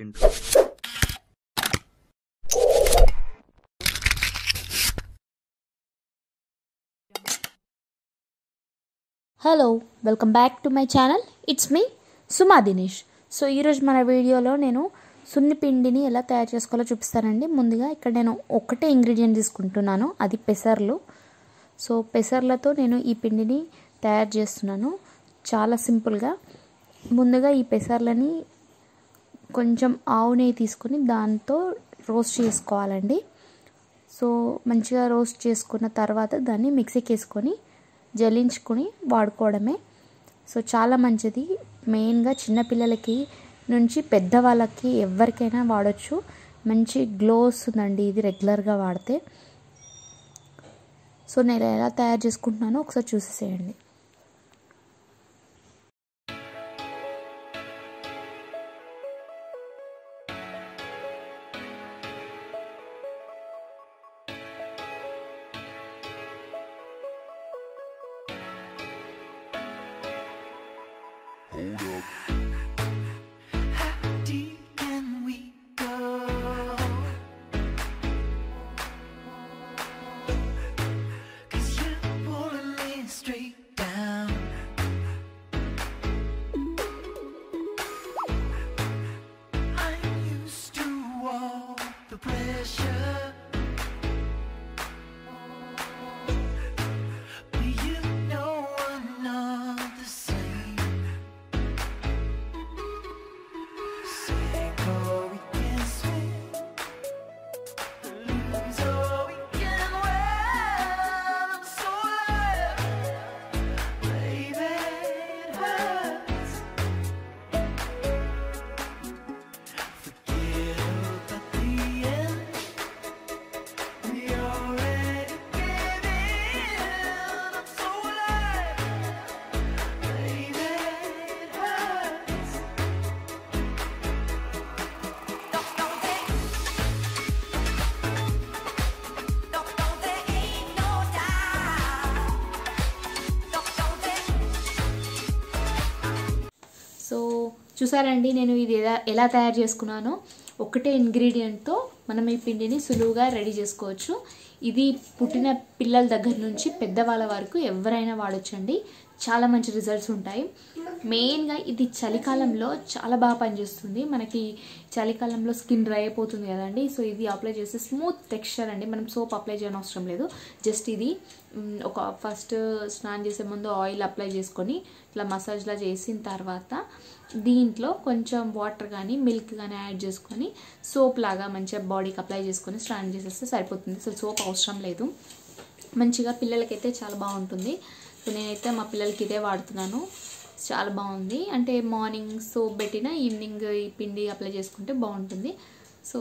into hello welcome back to my channel it's me Suma Dinesh so ఈరోజు మన వీడియోలో నేను సున్ని పిండిని ఎలా తయారు చేసుకోవాలో చూపిస్తానండి ముందుగా ఇక్కడ నేను ఒకటే ఇంగ్రీడియంట్ తీసుకుంటున్నాను అది పెసర్లు సో పెసర్లతో నేను ఈ పిండిని తయారు చేస్తున్నాను చాలా సింపుల్గా ముందుగా ఈ పెసర్లని కొంచెం ఆవు నెయ్యి తీసుకుని దాంతో రోస్ట్ చేసుకోవాలండి సో మంచిగా రోస్ట్ చేసుకున్న తర్వాత దాన్ని మిక్సీకి వేసుకొని జల్లించుకొని వాడుకోవడమే సో చాలా మంచిది మెయిన్గా చిన్నపిల్లలకి నుంచి పెద్దవాళ్ళకి ఎవరికైనా వాడచ్చు మంచి గ్లో వస్తుందండి ఇది రెగ్యులర్గా వాడితే సో నేను ఎలా తయారు చేసుకుంటున్నానో ఒకసారి చూసేసేయండి How deep can we go? 'Cause you're pulling me straight down. I'm used to all the pressure. But you know I'm not the same. Sink or we can swim, lose or we can win. I'm so alive, baby. It hurts. Forget about the end. We already gave in. I'm so alive, baby. It hurts. Don't don't they? Don't don't there ain't no doubt. Don't don't they? So చూసారండి నేను ఇది ఎలా ఎలా తయారు చేసుకున్నానో ఒకటే ఇంగ్రీడియంట్తో మనం ఈ పిండిని సులువుగా రెడీ చేసుకోవచ్చు ఇది పుట్టిన పిల్లల దగ్గర నుంచి పెద్దవాళ్ళ వరకు ఎవరైనా వాడొచ్చండి చాలా మంచి రిజల్ట్స్ ఉంటాయి మెయిన్గా ఇది చలికాలంలో చాలా బాగా పనిచేస్తుంది మనకి చలికాలంలో స్కిన్ డ్రై అయిపోతుంది కదండి సో ఇది అప్లై చేస్తే స్మూత్ టెక్స్చర్ అండి మనం సోప్ అప్లై చేయని అవసరం లేదు జస్ట్ ఇది మ్, ఒక ఫస్ట్ స్నానం చేసే ముందు ఆయిల్ అప్లై చేసుకొని ఇట్లా మసాజ్లా చేసిన తర్వాత దీంట్లో కొంచెం వాటర్ కానీ మిల్క్ కానీ యాడ్ చేసుకొని సోప్ లాగా మంచిగా బాడీకి అప్లై చేసుకొని స్నానం చేసేస్తే సరిపోతుంది అసలు సోప్ అవసరం లేదు మంచిగా పిల్లలకైతే చాలా బాగుంటుంది సో నేనైతే మా పిల్లలకి ఇదే వాడుతున్నాను చాలా బాగుంది అంటే మార్నింగ్ సోప్ పెట్టిన ఈవినింగ్ ఈ పిండి అప్లై చేసుకుంటే బాగుంటుంది సో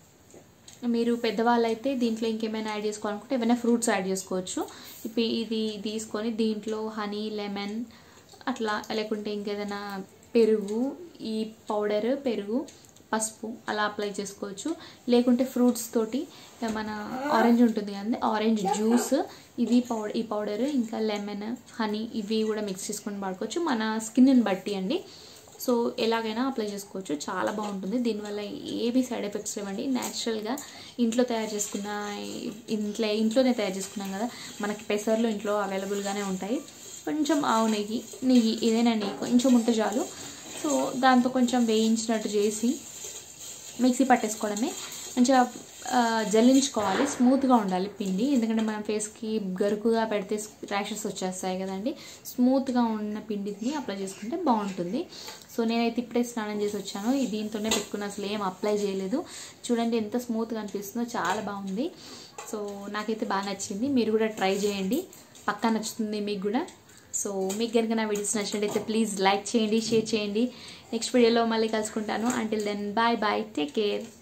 మీరు పెద్దవాళ్ళు అయితే దీంట్లో ఇంకేమైనా యాడ్ చేసుకోవాలనుకుంటే ఏమైనా ఫ్రూట్స్ యాడ్ చేసుకోవచ్చు ఇప్పుడు ఇది తీసుకొని దీంట్లో హనీ లెమన్ అట్లా లేకుంటే ఇంకేదైనా పెరుగు ఈ పౌడర్ పెరుగు పసుపు అలా అప్లై చేసుకోవచ్చు లేకుంటే ఫ్రూట్స్ తోటి మన ఆరెంజ్ ఉంటుంది కదండి ఆరెంజ్ జ్యూస్ ఇది పౌడర్ ఈ పౌడర్ ఇంకా లెమన్ హనీ ఇవి కూడా మిక్స్ చేసుకొని వాడుకోవచ్చు మన స్కిన్ని బట్టి అండి సో ఎలాగైనా అప్లై చేసుకోవచ్చు చాలా బాగుంటుంది దీనివల్ల ఏవి సైడ్ ఎఫెక్ట్స్ ఇవ్వండి న్యాచురల్గా ఇంట్లో తయారు చేసుకున్న ఇంట్లో ఇంట్లోనే తయారు చేసుకున్నాం కదా మనకి పెసర్లు ఇంట్లో అవైలబుల్గానే ఉంటాయి కొంచెం ఆవు నెయ్యి నెయ్యి ఏదైనా నెయ్యి కొంచెం ఉంటే చాలు సో దాంతో కొంచెం వేయించినట్టు చేసి మిక్సీ పట్టేసుకోవడమే మంచిగా ఆ, జల్లించుకోవాలి స్మూత్గా ఉండాలి పిండి ఎందుకంటే మనం ఫేస్కి గరుకుగా పెడితే ర్యాషెస్ వచ్చేస్తాయి కదండి స్మూత్గా ఉన్న పిండిని అప్లై చేసుకుంటే బాగుంటుంది సో నేనైతే ఇప్పుడే స్నానం చేసి వచ్చాను ఈ దీంతోనే పెట్టుకున్న అసలు ఏం అప్లై చేయలేదు చూడండి ఎంత స్మూత్గా అనిపిస్తుందో చాలా బాగుంది సో నాకైతే బాగా నచ్చింది మీరు కూడా ట్రై చేయండి పక్కా నచ్చుతుంది మీకు కూడా సో మీకు కనుక నా వీడియోస్ నచ్చినట్టయితే ప్లీజ్ లైక్ చేయండి షేర్ చేయండి నెక్స్ట్ వీడియోలో మళ్ళీ కలుసుకుంటాను until then bye bye take care